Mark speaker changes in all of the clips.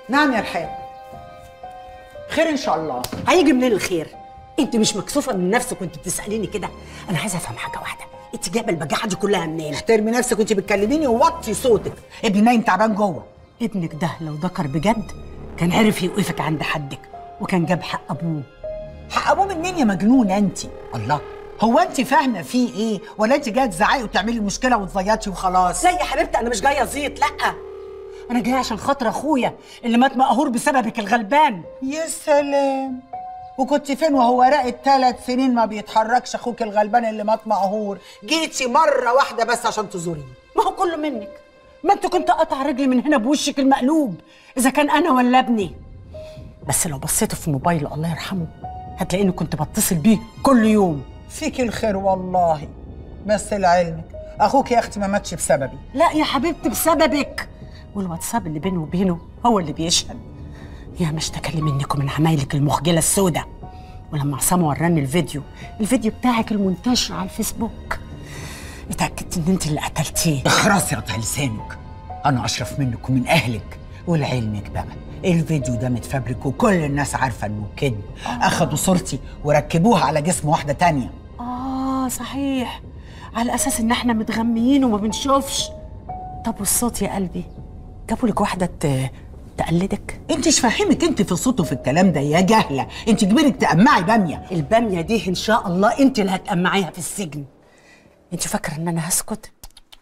Speaker 1: نعم يا رحاب خير ان شاء الله
Speaker 2: هيجي منين الخير انت مش مكسوفه من نفسك وانت بتساليني كده انا عايزه افهم حاجه واحده انت جايبه البجاحه دي كلها منين
Speaker 1: احترمي نفسك وانت بتكلميني ووطي صوتك ابني نايم تعبان جوه
Speaker 2: ابنك ده لو ذكر بجد كان عرف يوقفك عند حدك وكان جاب حق ابوه
Speaker 1: حق ابوه منين يا مجنونه انت الله هو انت فاهمه فيه ايه ولا انت جايه تزعقي وتعملي مشكله وتزيطي وخلاص
Speaker 2: لا يا حبيبتي انا مش جايه ازيط لا انا جايه عشان خاطر اخويا اللي مات مقهور بسببك الغلبان
Speaker 1: يا سلام وكنت فين وهو راقد ثلاث سنين ما بيتحركش اخوك الغلبان اللي مات مقهور جيتي مره واحده بس عشان تزوريه
Speaker 2: ما هو كله منك ما انت كنت قطع رجلي من هنا بوشك المقلوب اذا كان انا ولا ابني بس لو بصيت في موبايل الله يرحمه هتلاقيني كنت بتصل بيه كل يوم
Speaker 1: فيك الخير والله بس لعلمك اخوك يا اختي ما ماتش بسببي
Speaker 2: لا يا حبيبتي بسببك والواتساب اللي بينه وبينه هو اللي بيشهد يا ما اشتكى لي منك ومن عمايلك المخجله السوداء ولما عصام وراني الفيديو الفيديو بتاعك المنتشر على الفيسبوك اتاكدت ان انت اللي قتلتيه
Speaker 1: اخرسي قطع لسانك انا اشرف منك ومن اهلك ولعلمك بقى الفيديو ده متفبرك وكل الناس عارفه انه كذب اخدوا صورتي وركبوها على جسم واحده تانية
Speaker 2: اه صحيح على اساس ان احنا متغميين وما بنشوفش طب والصوت يا قلبي جابوا لك واحده ت- تقلدك
Speaker 1: انت مش فاهمك انت في الصوت وفي الكلام ده يا جهله انت كبيرك تقمعي باميه
Speaker 2: الباميه دي ان شاء الله انت اللي هتقمعيها في السجن انت فاكره ان انا هسكت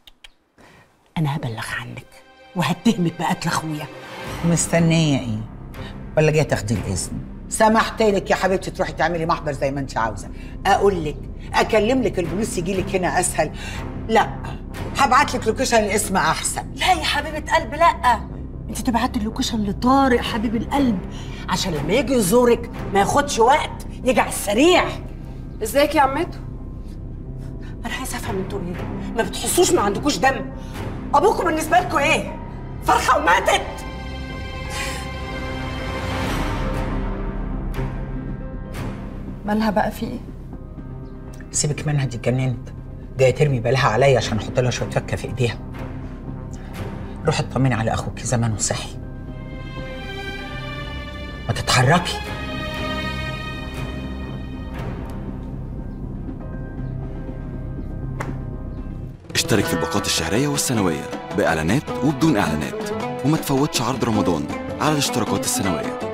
Speaker 2: انا هبلغ عنك وهتهمك بقتل اخويا
Speaker 1: مستنيه ايه ولا جايه تاخدي الاذن سمحت لك يا حبيبتي تروحي تعملي محضر زي ما انت عاوزه اقول لك اكلم لك البوليس يجي لك هنا اسهل لا هبعت لك لوكيشن الاسم احسن
Speaker 2: لا يا حبيبه قلب لا انت تبعتي اللوكيشن لطارق حبيب القلب عشان لما يجي يزورك ما ياخدش وقت يجي على السريع
Speaker 3: ازيك يا عمته
Speaker 2: انا عايزه افهم انتوا ايه ما بتحسوش ما عندكوش دم ابوكم بالنسبه لكم ايه فرخه وماتت
Speaker 3: مالها بقى في ايه
Speaker 1: سيبك منها دي اتجننت جايه ترمي بالها عليا عشان احط لها شويه فكه في ايديها روحي اطمني على اخوك زمانه صحي ما تتحركي
Speaker 4: اشترك في الباقات الشهرية والسنوية بإعلانات وبدون إعلانات وما تفوتش عرض رمضان على الاشتراكات السنوية